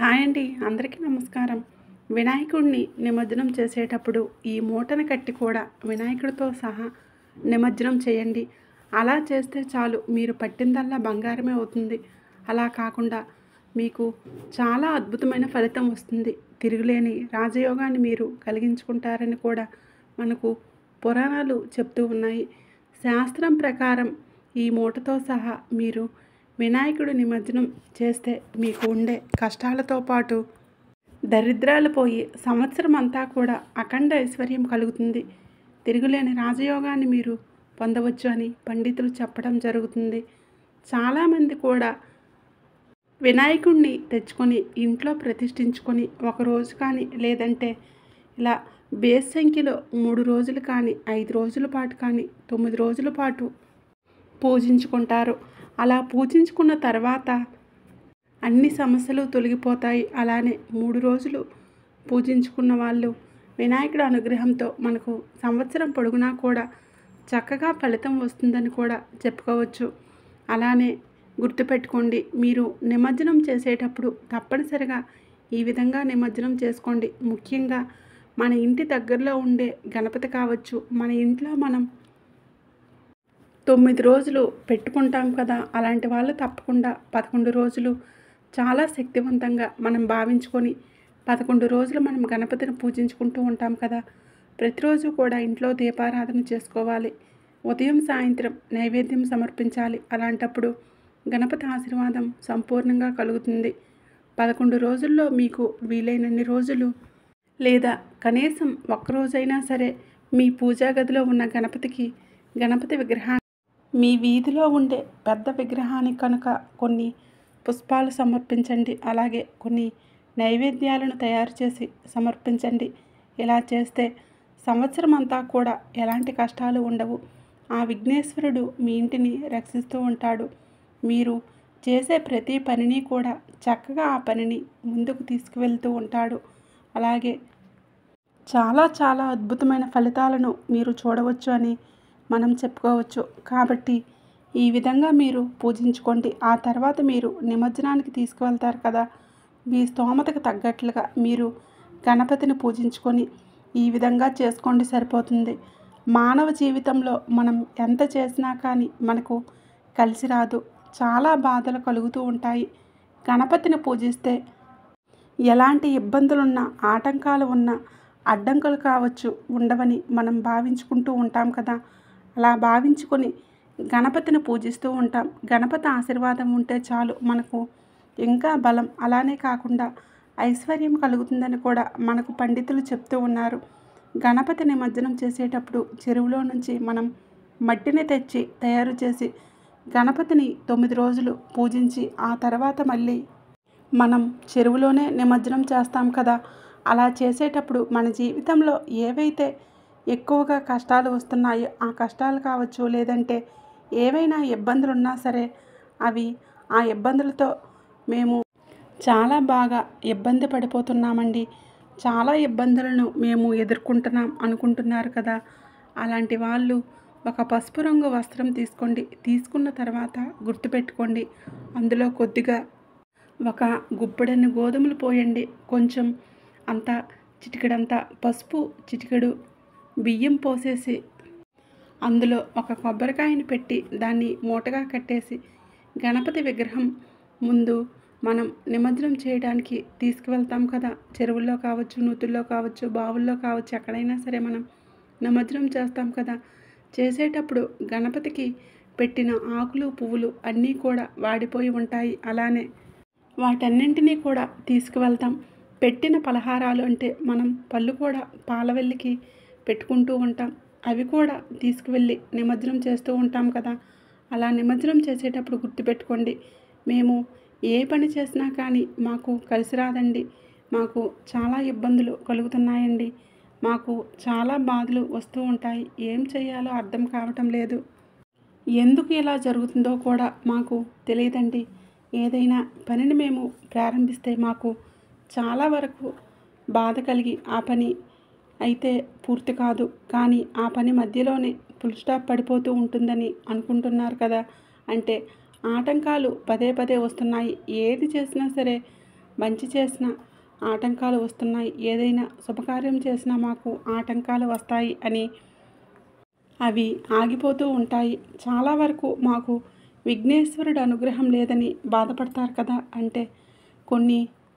hi అండి అందరికీ నమస్కారం వినాయకుడిని నిమజ్జనం చేసేటప్పుడు ఈ మూటను కట్టి కూడా వినాయకుడితో సహా నిమజ్జనం చేయండి అలా చేస్తే చాలు మీరు పట్టిందల్లా బంగారమే అవుతుంది అలా కాకుండా మీకు చాలా అద్భుతమైన ఫలితం వస్తుంది తిరుగులేని రాజయోగాన్ని మీరు కలిగించుకుంటారని కూడా మనకు పురాణాలు చెప్తూ ఉన్నాయి శాస్త్రం ప్రకారం ఈ మూటతో సహా మీరు వినాయకుడు నిమజ్జనం చేస్తే మీకు ఉండే కష్టాలతో పాటు దరిద్రాలు పోయి సంవత్సరం అంతా కూడా అఖండ ఐశ్వర్యం కలుగుతుంది తిరుగులేని రాజయోగాన్ని మీరు పొందవచ్చు అని పండితులు చెప్పడం జరుగుతుంది చాలామంది కూడా వినాయకుడిని తెచ్చుకొని ఇంట్లో ప్రతిష్ఠించుకొని ఒక రోజు కానీ లేదంటే ఇలా బేస్ సంఖ్యలో మూడు రోజులు కానీ ఐదు రోజుల పాటు కానీ తొమ్మిది రోజుల పాటు పూజించుకుంటారు అలా పూజించుకున్న తర్వాత అన్ని సమస్యలు తొలగిపోతాయి అలానే మూడు రోజులు పూజించుకున్న వాళ్ళు వినాయకుడు అనుగ్రహంతో మనకు సంవత్సరం పొడుగునా కూడా చక్కగా ఫలితం వస్తుందని కూడా చెప్పుకోవచ్చు అలానే గుర్తుపెట్టుకోండి మీరు నిమజ్జనం చేసేటప్పుడు తప్పనిసరిగా ఈ విధంగా నిమజ్జనం చేసుకోండి ముఖ్యంగా మన ఇంటి దగ్గరలో ఉండే గణపతి కావచ్చు మన ఇంట్లో మనం తొమ్మిది రోజులు పెట్టుకుంటాం కదా అలాంటి వాళ్ళు తప్పకుండా పదకొండు రోజులు చాలా శక్తివంతంగా మనం భావించుకొని పదకొండు రోజులు మనం గణపతిని పూజించుకుంటూ ఉంటాం కదా ప్రతిరోజు కూడా ఇంట్లో దీపారాధన చేసుకోవాలి ఉదయం సాయంత్రం నైవేద్యం సమర్పించాలి అలాంటప్పుడు గణపతి ఆశీర్వాదం సంపూర్ణంగా కలుగుతుంది పదకొండు రోజుల్లో మీకు వీలైనన్ని రోజులు లేదా కనీసం ఒక్కరోజైనా సరే మీ పూజా గదిలో ఉన్న గణపతికి గణపతి విగ్రహాన్ని మీ వీధిలో ఉండే పెద్ద విగ్రహానికి కనుక కొన్ని పుష్పాలు సమర్పించండి అలాగే కొన్ని నైవేద్యాలను తయారు చేసి సమర్పించండి ఇలా చేస్తే సంవత్సరం అంతా కూడా ఎలాంటి కష్టాలు ఉండవు ఆ విఘ్నేశ్వరుడు మీ ఇంటిని రక్షిస్తూ ఉంటాడు మీరు చేసే ప్రతి పనిని కూడా చక్కగా ఆ పనిని ముందుకు తీసుకువెళ్తూ ఉంటాడు అలాగే చాలా చాలా అద్భుతమైన ఫలితాలను మీరు చూడవచ్చు అని మనం చెప్పుకోవచ్చు కాబట్టి ఈ విధంగా మీరు పూజించుకోండి ఆ తర్వాత మీరు నిమజ్జనానికి తీసుకువెళ్తారు కదా మీ స్తోమతకు తగ్గట్లుగా మీరు గణపతిని పూజించుకొని ఈ విధంగా చేసుకోండి సరిపోతుంది మానవ జీవితంలో మనం ఎంత చేసినా కానీ మనకు కలిసి రాదు చాలా బాధలు కలుగుతూ ఉంటాయి గణపతిని పూజిస్తే ఎలాంటి ఇబ్బందులున్నా ఆటంకాలు ఉన్నా అడ్డంకులు కావచ్చు ఉండవని మనం భావించుకుంటూ ఉంటాం కదా అలా భావించుకొని గణపతిని పూజిస్తూ ఉంటాం గణపతి ఆశీర్వాదం ఉంటే చాలు మనకు ఇంకా బలం అలానే కాకుండా ఐశ్వర్యం కలుగుతుందని కూడా మనకు పండితులు చెప్తూ ఉన్నారు గణపతి నిమజ్జనం చేసేటప్పుడు చెరువులో నుంచి మనం మట్టిని తెచ్చి తయారు చేసి గణపతిని తొమ్మిది రోజులు పూజించి ఆ తర్వాత మళ్ళీ మనం చెరువులోనే నిమజ్జనం చేస్తాం కదా అలా చేసేటప్పుడు మన జీవితంలో ఏవైతే ఎక్కువగా కష్టాలు వస్తున్నాయో ఆ కష్టాలు కావచ్చు లేదంటే ఏవైనా ఇబ్బందులు ఉన్నా సరే అవి ఆ ఇబ్బందులతో మేము చాలా బాగా ఇబ్బంది పడిపోతున్నామండి చాలా ఇబ్బందులను మేము ఎదుర్కొంటున్నాం అనుకుంటున్నారు కదా అలాంటి వాళ్ళు ఒక పసుపు రంగు వస్త్రం తీసుకోండి తీసుకున్న తర్వాత గుర్తుపెట్టుకోండి అందులో కొద్దిగా ఒక గుప్పెడన్ని గోధుమలు పోయండి కొంచెం అంత చిటికెడంత పసుపు చిటికెడు బియ్యం పోసేసి అందులో ఒక కొబ్బరికాయని పెట్టి దాన్ని మూటగా కట్టేసి గణపతి విగ్రహం ముందు మనం నిమజ్జనం చేయడానికి తీసుకువెళ్తాం కదా చెరువుల్లో కావచ్చు నూతుల్లో కావచ్చు బావుల్లో కావచ్చు ఎక్కడైనా సరే మనం నిమజ్జనం చేస్తాం కదా చేసేటప్పుడు గణపతికి పెట్టిన ఆకులు పువ్వులు అన్నీ కూడా వాడిపోయి ఉంటాయి అలానే వాటన్నింటినీ కూడా తీసుకువెళ్తాం పెట్టిన పలహారాలు అంటే మనం పళ్ళు కూడా పాలవెల్లికి పెట్టుకుంటూ ఉంటాం అవి కూడా తీసుకువెళ్ళి నిమజ్జనం చేస్తూ ఉంటాం కదా అలా నిమజ్జనం చేసేటప్పుడు గుర్తుపెట్టుకోండి మేము ఏ పని చేసినా కానీ మాకు కలిసి రాదండి మాకు చాలా ఇబ్బందులు కలుగుతున్నాయండి మాకు చాలా బాధలు వస్తూ ఉంటాయి ఏం చేయాలో అర్థం కావటం లేదు ఎందుకు ఇలా జరుగుతుందో కూడా మాకు తెలియదండి ఏదైనా పనిని మేము ప్రారంభిస్తే మాకు చాలా వరకు బాధ కలిగి ఆ పని అయితే పూర్తి కాదు కానీ ఆ పని మధ్యలోనే ఫుల్ స్టాప్ పడిపోతూ ఉంటుందని అనుకుంటున్నారు కదా అంటే ఆటంకాలు పదే పదే వస్తున్నాయి ఏది చేసినా సరే మంచి చేసిన ఆటంకాలు వస్తున్నాయి ఏదైనా శుభకార్యం చేసినా మాకు ఆటంకాలు వస్తాయి అని అవి ఆగిపోతూ ఉంటాయి చాలా వరకు మాకు విఘ్నేశ్వరుడు అనుగ్రహం లేదని బాధపడతారు కదా అంటే కొన్ని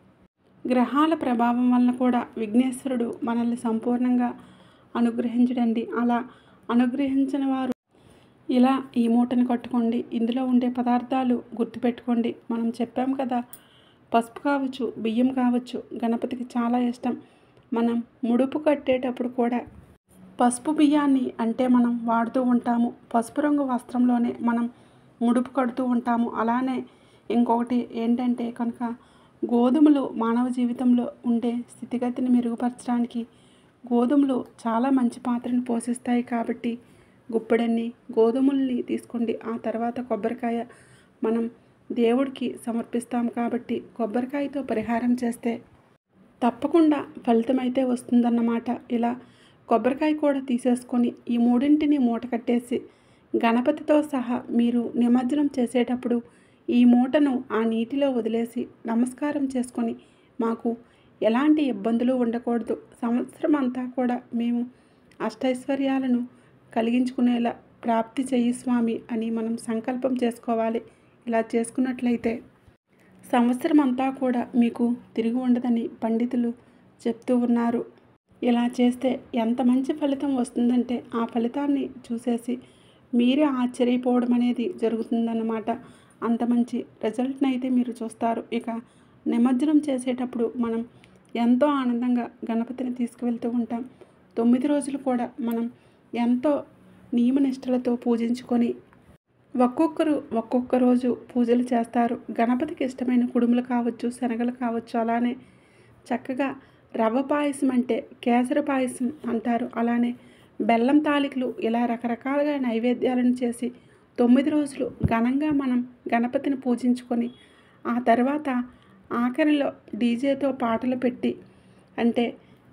గ్రహాల ప్రభావం వలన కూడా విఘ్నేశ్వరుడు మనల్ని సంపూర్ణంగా అనుగ్రహించడండి అలా అనుగ్రహించిన వారు ఇలా ఈ మూటను కట్టుకోండి ఇందులో ఉండే పదార్థాలు గుర్తుపెట్టుకోండి మనం చెప్పాం కదా పసుపు కావచ్చు బియ్యం కావచ్చు గణపతికి చాలా ఇష్టం మనం ముడుపు కట్టేటప్పుడు కూడా పసుపు బియ్యాన్ని అంటే మనం వాడుతూ ఉంటాము పసుపు రంగు వస్త్రంలోనే మనం ముడుపు కడుతూ ఉంటాము అలానే ఇంకొకటి ఏంటంటే కనుక గోధుమలు మానవ జీవితంలో ఉండే స్థితిగతిని మెరుగుపరచడానికి గోధుమలు చాలా మంచి పాత్రను పోషిస్తాయి కాబట్టి గుప్పెడన్ని గోధుమల్ని తీసుకోండి ఆ తర్వాత కొబ్బరికాయ మనం దేవుడికి సమర్పిస్తాం కాబట్టి కొబ్బరికాయతో పరిహారం చేస్తే తప్పకుండా ఫలితం అయితే వస్తుందన్నమాట ఇలా కొబ్బరికాయ కూడా తీసేసుకొని ఈ మూడింటిని మూట కట్టేసి గణపతితో సహా మీరు నిమజ్జనం చేసేటప్పుడు ఈ మూటను ఆ నీటిలో వదిలేసి నమస్కారం చేసుకొని మాకు ఎలాంటి ఇబ్బందులు ఉండకూడదు సంవత్సరం అంతా కూడా మేము అష్టైశ్వర్యాలను కలిగించుకునేలా ప్రాప్తి చెయ్యి స్వామి అని మనం సంకల్పం చేసుకోవాలి ఇలా చేసుకున్నట్లయితే సంవత్సరం అంతా కూడా మీకు తిరిగి ఉండదని పండితులు చెప్తూ ఉన్నారు ఇలా చేస్తే ఎంత మంచి ఫలితం వస్తుందంటే ఆ ఫలితాన్ని చూసేసి మీరే ఆశ్చర్యపోవడం అనేది జరుగుతుందన్నమాట అంత మంచి రిజల్ట్ని అయితే మీరు చూస్తారు ఇక నిమజ్జనం చేసేటప్పుడు మనం ఎంతో ఆనందంగా గణపతిని తీసుకువెళ్తూ ఉంటాం తొమ్మిది రోజులు కూడా మనం ఎంతో నియమనిష్టలతో పూజించుకొని ఒక్కొక్కరు ఒక్కొక్క రోజు పూజలు చేస్తారు గణపతికి ఇష్టమైన కుడుములు కావచ్చు శనగలు కావచ్చు అలానే చక్కగా రవ్వ పాయసం అంటే కేసర పాయసం అంటారు అలానే బెల్లం తాలికలు ఇలా రకరకాలుగా నైవేద్యాలను చేసి తొమ్మిది రోజులు ఘనంగా మనం గణపతిని పూజించుకొని ఆ తర్వాత ఆఖరిలో డీజేతో పాటలు పెట్టి అంటే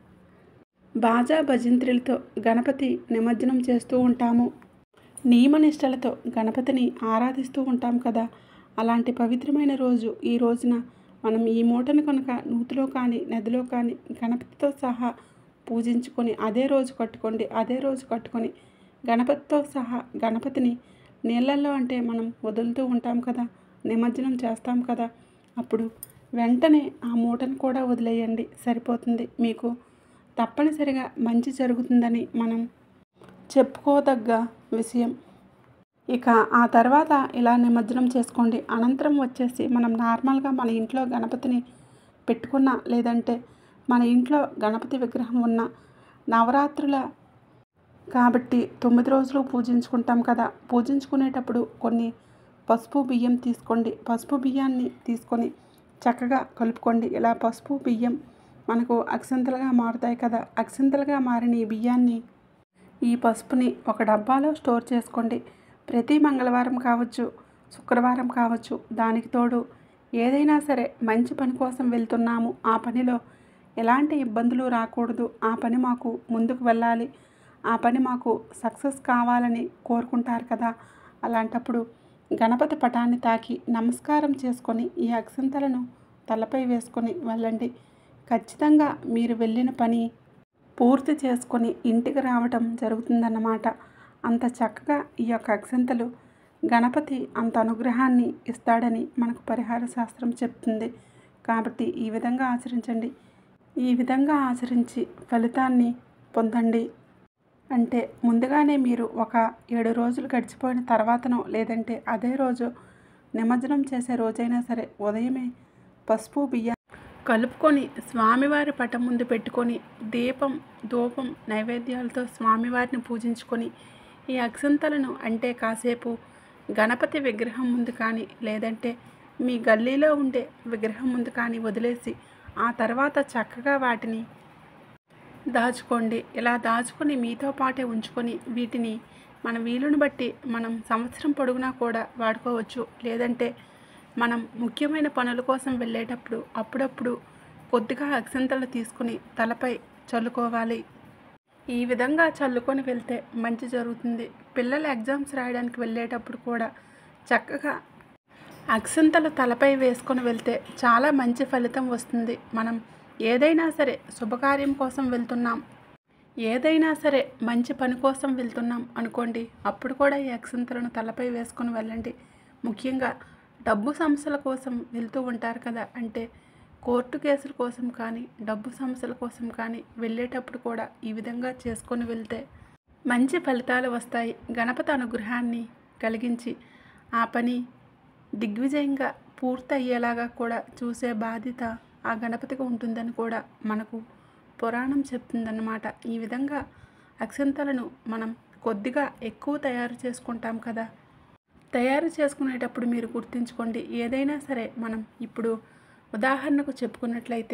బాజా భజంత్రులతో గణపతి నిమజ్జనం చేస్తూ ఉంటాము నియమనిష్టలతో గణపతిని ఆరాధిస్తూ ఉంటాం కదా అలాంటి పవిత్రమైన రోజు ఈ రోజున మనం ఈ మూటను కనుక నూతిలో కానీ నదిలో కానీ గణపతితో సహా పూజించుకొని అదే రోజు కట్టుకోండి అదే రోజు కట్టుకొని గణపతితో సహా గణపతిని నీళ్ళల్లో అంటే మనం వదులుతూ ఉంటాం కదా నిమజ్జనం చేస్తాం కదా అప్పుడు వెంటనే ఆ మూటను కూడా వదిలేయండి సరిపోతుంది మీకు తప్పనిసరిగా మంచి జరుగుతుందని మనం చెప్పుకోదగ్గ విషయం ఇక ఆ తర్వాత ఇలా నిమజ్జనం చేసుకోండి అనంతరం వచ్చేసి మనం నార్మల్గా మన ఇంట్లో గణపతిని పెట్టుకున్న లేదంటే మన ఇంట్లో గణపతి విగ్రహం ఉన్న నవరాత్రుల కాబట్టి తొమ్మిది రోజులు పూజించుకుంటాం కదా పూజించుకునేటప్పుడు కొన్ని పసుపు బియ్యం తీసుకోండి పసుపు బియ్యాన్ని తీసుకొని చక్కగా కలుపుకోండి ఇలా పసుపు బియ్యం మనకు అక్షంతలుగా మారుతాయి కదా అక్షంతలుగా మారిన ఈ బియ్యాన్ని ఈ పసుపుని ఒక డబ్బాలో స్టోర్ చేసుకోండి ప్రతి మంగళవారం కావచ్చు శుక్రవారం కావచ్చు దానికి తోడు ఏదైనా సరే మంచి పని కోసం వెళ్తున్నాము ఆ పనిలో ఎలాంటి ఇబ్బందులు రాకూడదు ఆ పని మాకు ముందుకు వెళ్ళాలి ఆ పని మాకు సక్సెస్ కావాలని కోరుకుంటారు కదా అలాంటప్పుడు గణపతి పటాన్ని తాకి నమస్కారం చేసుకొని ఈ అక్షంతలను తలపై వేసుకొని వెళ్ళండి ఖచ్చితంగా మీరు వెళ్ళిన పని పూర్తి చేసుకొని ఇంటికి రావటం జరుగుతుందన్నమాట అంత చక్కగా ఈ యొక్క అక్షంతలు గణపతి అంత అనుగ్రహాన్ని ఇస్తాడని మనకు పరిహార శాస్త్రం చెప్తుంది కాబట్టి ఈ విధంగా ఆచరించండి ఈ విధంగా ఆచరించి ఫలితాన్ని పొందండి అంటే ముందుగానే మీరు ఒక ఏడు రోజులు గడిచిపోయిన తర్వాతనో లేదంటే అదే రోజు నిమజ్జనం చేసే రోజైనా సరే ఉదయమే పసుపు బియ్యం కలుపుకొని స్వామివారి పటం ముందు పెట్టుకొని దీపం ధూపం నైవేద్యాలతో స్వామివారిని పూజించుకొని ఈ అక్షంతలను అంటే కాసేపు గణపతి విగ్రహం ముందు కానీ లేదంటే మీ గల్లీలో ఉండే విగ్రహం ముందు కానీ వదిలేసి ఆ తర్వాత చక్కగా వాటిని దాచుకోండి ఇలా దాచుకొని మీతో పాటే ఉంచుకొని వీటిని మన వీలుని బట్టి మనం సంవత్సరం పొడుగునా కూడా వాడుకోవచ్చు లేదంటే మనం ముఖ్యమైన పనుల కోసం వెళ్ళేటప్పుడు అప్పుడప్పుడు కొద్దిగా అక్షంతలు తీసుకుని తలపై చల్లుకోవాలి ఈ విధంగా చల్లుకొని వెళ్తే మంచి జరుగుతుంది పిల్లలు ఎగ్జామ్స్ రాయడానికి వెళ్ళేటప్పుడు కూడా చక్కగా అక్షంతలు తలపై వేసుకొని వెళ్తే చాలా మంచి ఫలితం వస్తుంది మనం ఏదైనా సరే శుభకార్యం కోసం వెళ్తున్నాం ఏదైనా సరే మంచి పని కోసం వెళ్తున్నాం అనుకోండి అప్పుడు కూడా ఈ అక్షంతలను తలపై వేసుకొని వెళ్ళండి ముఖ్యంగా డబ్బు సమస్యల కోసం వెళ్తూ ఉంటారు కదా అంటే కోర్టు కేసుల కోసం కానీ డబ్బు సమస్యల కోసం కానీ వెళ్ళేటప్పుడు కూడా ఈ విధంగా చేసుకొని వెళ్తే మంచి ఫలితాలు వస్తాయి గణపతి అనుగ్రహాన్ని కలిగించి ఆ పని దిగ్విజయంగా పూర్తయ్యేలాగా కూడా చూసే బాధ్యత ఆ గణపతికి ఉంటుందని కూడా మనకు పురాణం చెప్తుందన్నమాట ఈ విధంగా అక్షంతలను మనం కొద్దిగా ఎక్కువ తయారు చేసుకుంటాం కదా తయారు చేసుకునేటప్పుడు మీరు గుర్తుంచుకోండి ఏదైనా సరే మనం ఇప్పుడు ఉదాహరణకు చెప్పుకున్నట్లయితే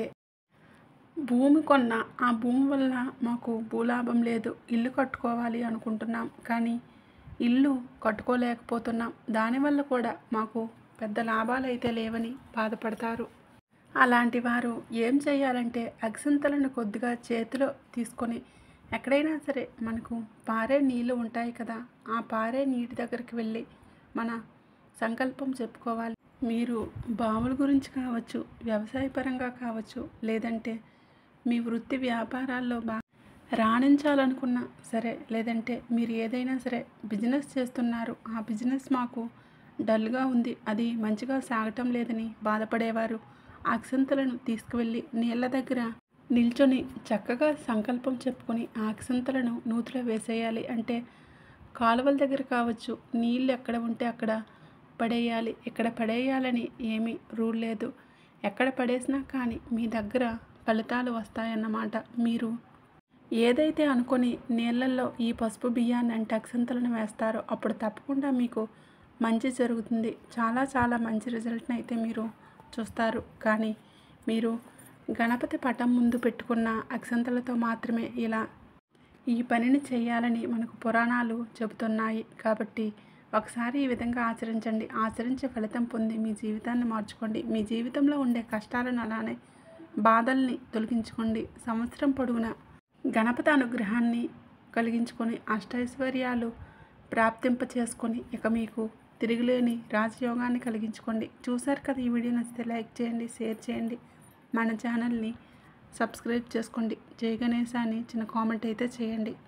భూమి కొన్న ఆ భూమి వల్ల మాకు భూలాభం లేదు ఇల్లు కట్టుకోవాలి అనుకుంటున్నాం కానీ ఇల్లు కట్టుకోలేకపోతున్నాం దానివల్ల కూడా మాకు పెద్ద లాభాలు అయితే లేవని బాధపడతారు అలాంటి వారు ఏం చేయాలంటే అగ్సంతలను కొద్దిగా చేతిలో తీసుకొని ఎక్కడైనా సరే మనకు పారే నీళ్ళు ఉంటాయి కదా ఆ పారే నీటి దగ్గరికి వెళ్ళి మన సంకల్పం చెప్పుకోవాలి మీరు బావుల గురించి కావచ్చు వ్యవసాయపరంగా కావచ్చు లేదంటే మీ వృత్తి వ్యాపారాల్లో బా రాణించాలనుకున్నా సరే లేదంటే మీరు ఏదైనా సరే బిజినెస్ చేస్తున్నారు ఆ బిజినెస్ మాకు డల్గా ఉంది అది మంచిగా సాగటం లేదని బాధపడేవారు అక్షంతలను తీసుకువెళ్ళి నీళ్ళ దగ్గర నిల్చొని చక్కగా సంకల్పం చెప్పుకొని ఆ అక్షంతలను నూతిలో వేసేయాలి అంటే కాలువల దగ్గర కావచ్చు నీళ్ళు ఎక్కడ ఉంటే అక్కడ పడేయాలి ఇక్కడ పడేయాలని ఏమీ రూల్ లేదు ఎక్కడ పడేసినా కానీ మీ దగ్గర ఫలితాలు వస్తాయన్నమాట మీరు ఏదైతే అనుకొని నీళ్ళల్లో ఈ పసుపు బియ్యాన్ని అంటే అక్షంతలను వేస్తారో అప్పుడు తప్పకుండా మీకు మంచి జరుగుతుంది చాలా చాలా మంచి రిజల్ట్ని అయితే మీరు చూస్తారు కానీ మీరు గణపతి పటం ముందు పెట్టుకున్న అక్షంతలతో మాత్రమే ఇలా ఈ పనిని చేయాలని మనకు పురాణాలు చెబుతున్నాయి కాబట్టి ఒకసారి ఈ విధంగా ఆచరించండి ఆచరించే ఫలితం పొంది మీ జీవితాన్ని మార్చుకోండి మీ జీవితంలో ఉండే కష్టాలను అలానే బాధల్ని తొలగించుకోండి సంవత్సరం పొడవునా గణపతి అనుగ్రహాన్ని కలిగించుకొని అష్టైశ్వర్యాలు ప్రాప్తింప చేసుకొని ఇక మీకు తిరుగులేని రాజయోగాన్ని కలిగించుకోండి చూసారు కదా ఈ వీడియో నచ్చితే లైక్ చేయండి షేర్ చేయండి మన ఛానల్ని సబ్స్క్రైబ్ చేసుకోండి జై గణేశ అని చిన్న కామెంట్ అయితే చేయండి